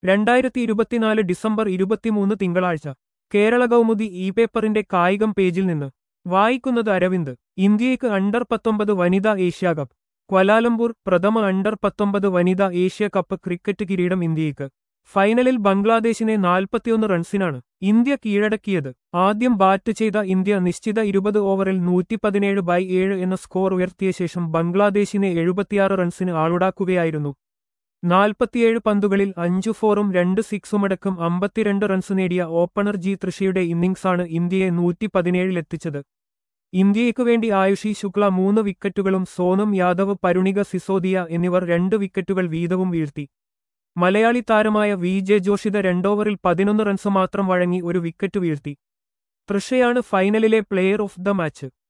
രണ്ടായിരത്തി ഇരുപത്തിനാല് ഡിസംബർ ഇരുപത്തിമൂന്ന് തിങ്കളാഴ്ച കേരള കൗമുദി ഇ പേപ്പറിന്റെ കായികം പേജിൽ നിന്ന് വായിക്കുന്നത് അരവിന്ദ് ഇന്ത്യയ്ക്ക് അണ്ടർ പത്തൊമ്പത് വനിതാ ഏഷ്യാകപ്പ് ക്വലാലംപൂർ പ്രഥമ അണ്ടർ പത്തൊമ്പത് വനിതാ ഏഷ്യ കപ്പ് ക്രിക്കറ്റ് കിരീടം ഇന്ത്യയ്ക്ക് ഫൈനലിൽ ബംഗ്ലാദേശിനെ നാൽപ്പത്തിയൊന്ന് റൺസിനാണ് ഇന്ത്യ കീഴടക്കിയത് ആദ്യം ബാറ്റ് ചെയ്ത ഇന്ത്യ നിശ്ചിത ഇരുപത് ഓവറിൽ നൂറ്റി പതിനേഴ് ബൈ ഏഴ് എന്ന സ്കോർ ഉയർത്തിയ ശേഷം ബംഗ്ലാദേശിനെ എഴുപത്തിയാറ് റൺസിന് ആളുടാക്കുകയായിരുന്നു നാൽപ്പത്തിയേഴ് പന്തുകളിൽ അഞ്ചു ഫോറും രണ്ട് സിക്സുമടക്കം അമ്പത്തിരണ്ട് റൺസ് നേടിയ ഓപ്പണർ ജി തൃഷയുടെ ഇന്നിംഗ്സാണ് ഇന്ത്യയെ നൂറ്റി പതിനേഴിലെത്തിച്ചത് ഇന്ത്യയ്ക്കു വേണ്ടി ആയുഷി ശുക്ല മൂന്ന് വിക്കറ്റുകളും സോനം യാദവ് പരുണിക സിസോദിയ എന്നിവർ രണ്ട് വിക്കറ്റുകൾ വീതവും വീഴ്ത്തി മലയാളി താരമായ വി ജെ ജോഷിത രണ്ടോവറിൽ പതിനൊന്ന് റൺസ് മാത്രം വഴങ്ങി ഒരു വിക്കറ്റ് വീഴ്ത്തി തൃഷയാണ് ഫൈനലിലെ പ്ലെയർ ഓഫ് ദ മാച്ച്